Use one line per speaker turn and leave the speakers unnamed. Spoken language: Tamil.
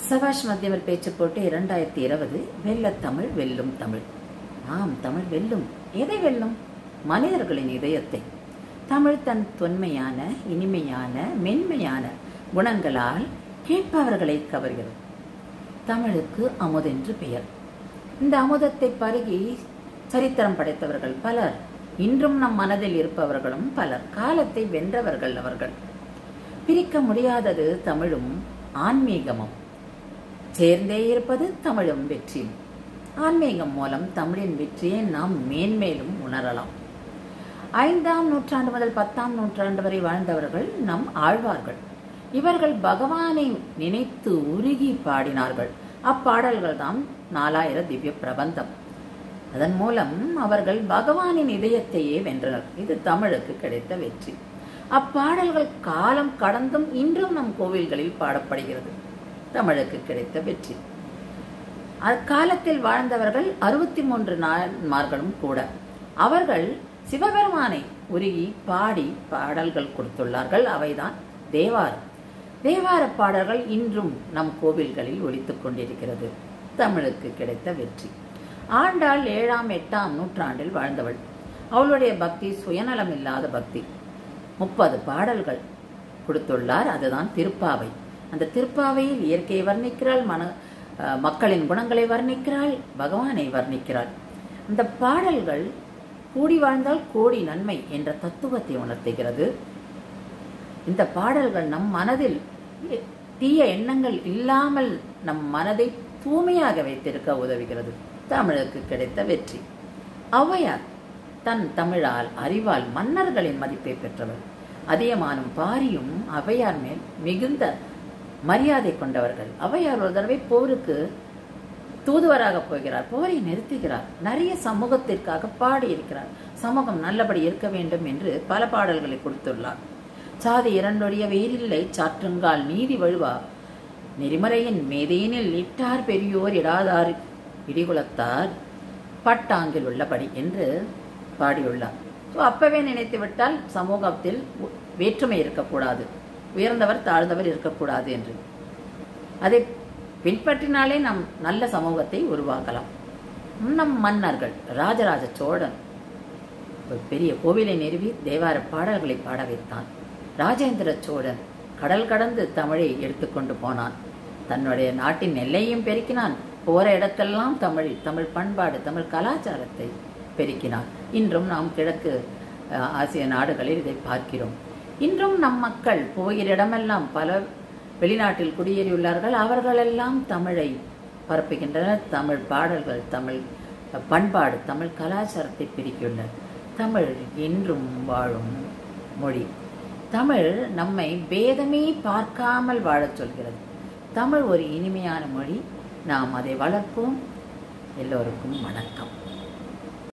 சபாஷ் மத்தியவர் பேச்சு போட்டு இரண்டாயிரத்தி இருபது வெல்ல தமிழ் வெல்லும் தமிழ் ஆம் தமிழ் வெல்லும் எதை வெல்லும் மனிதர்களின் இதயத்தை தமிழ் தன் தொன்மையான இனிமையான மென்மையான குணங்களால் கேட்பவர்களை கவர்கிறது தமிழுக்கு அமுதென்று பெயர் இந்த அமுதத்தை பருகி சரித்திரம் படைத்தவர்கள் பலர் இன்றும் நம் மனதில் இருப்பவர்களும் பலர் காலத்தை வென்றவர்கள் அவர்கள் பிரிக்க முடியாதது தமிழும் ஆன்மீகமும் சேர்ந்தே இருப்பது தமிழும் வெற்றியும் ஆன்மீகம் மூலம் தமிழின் வெற்றியை நாம் மேன்மேலும் உணரலாம் ஐந்தாம் நூற்றாண்டு முதல் பத்தாம் நூற்றாண்டு வரை வாழ்ந்தவர்கள் நம் ஆழ்வார்கள் இவர்கள் பகவானை நினைத்து உருகி பாடினார்கள் அப்பாடல்கள் தான் நாலாயிர திவ்ய பிரபந்தம் அதன் மூலம் அவர்கள் பகவானின் இதயத்தையே வென்றனர் இது தமிழுக்கு கிடைத்த வெற்றி அப்பாடல்கள் காலம் கடந்தும் இன்றும் நம் கோவில்களில் பாடப்படுகிறது தமிழுக்கு கிடைத்த வெற்றி அக்காலத்தில் வாழ்ந்தவர்கள் அறுபத்தி மூன்று நான்மார்களும் கூட அவர்கள் சிவபெருமானை உருகி பாடி பாடல்கள் கொடுத்துள்ளார்கள் அவைதான் தேவாரம் தேவார பாடல்கள் இன்றும் நம் கோவில்களில் ஒலித்துக் கொண்டிருக்கிறது தமிழுக்கு கிடைத்த வெற்றி ஆண்டாள் ஏழாம் எட்டாம் நூற்றாண்டில் வாழ்ந்தவள் அவளுடைய பக்தி சுயநலம் இல்லாத பக்தி முப்பது பாடல்கள் கொடுத்துள்ளார் அதுதான் திருப்பாவை அந்த திருப்பாவையில் இயற்கையை வர்ணிக்கிறாள் மன மக்களின் குணங்களை வர்ணிக்கிறாள் பகவானை வர்ணிக்கிறாள் அந்த பாடல்கள் கூடி வாழ்ந்தால் கோடி நன்மை என்ற தத்துவத்தை உணர்த்துகிறது இந்த பாடல்கள் நம் மனதில் தீய எண்ணங்கள் இல்லாமல் நம் மனதை தூய்மையாக வைத்திருக்க உதவுகிறது தமிழுக்கு கிடைத்த வெற்றி ஔவையார் தன் தமிழால் அறிவால் மன்னர்களின் மதிப்பை பெற்றவர் அதியமானும் பாரியும் ஔவையார் மேல் மிகுந்த மரியாதை கொண்டவர்கள் ஔவையார் ஒரு தடவை போருக்கு தூதுவராக போகிறார் போரை நிறுத்துகிறார் நிறைய சமூகத்திற்காக பாடியிருக்கிறார் சமூகம் நல்லபடி இருக்க வேண்டும் என்று பல பாடல்களை கொடுத்துள்ளார் சாதி இரண்டொழிய வேறில்லை சாற்றுங்கால் நீதி வழுவா நெறிமறையின் மேதையினில் இட்டார் பெரியோர் இடாதார் இடிகுலத்தார் பட்டாங்கில் உள்ளபடி என்று பாடியுள்ளார் ஸோ அப்பவே நினைத்து விட்டால் சமூகத்தில் வேற்றுமை இருக்கக்கூடாது உயர்ந்தவர் தாழ்ந்தவர் இருக்கக்கூடாது என்று அதை பின்பற்றினாலே நம் நல்ல சமூகத்தை உருவாக்கலாம் நம் மன்னர்கள் ராஜராஜ சோழன் ஒரு பெரிய கோவிலை நிறுவி தேவார பாடல்களை பாட வைத்தான் ராஜேந்திர சோழன் கடல் கடந்து தமிழை எடுத்துக்கொண்டு போனான் தன்னுடைய நாட்டின் எல்லையும் பெருக்கினான் போற இடத்தெல்லாம் தமிழ் தமிழ் பண்பாடு தமிழ் கலாச்சாரத்தை பெருக்கினான் இன்றும் நாம் கிழக்கு ஆசிய நாடுகளில் இதை பார்க்கிறோம் இன்றும் நம் மக்கள் போகிற இடமெல்லாம் பல வெளிநாட்டில் குடியேறியுள்ளார்கள் அவர்களெல்லாம் தமிழை பரப்புகின்றனர் தமிழ் பாடல்கள் தமிழ் பண்பாடு தமிழ் கலாச்சாரத்தை பிரிக்கின்றனர் தமிழ் என்றும் வாழும் மொழி தமிழ் நம்மை பேதமே பார்க்காமல் வாழச் சொல்கிறது தமிழ் ஒரு இனிமையான மொழி நாம் அதை வளர்ப்போம் எல்லோருக்கும் வணக்கம்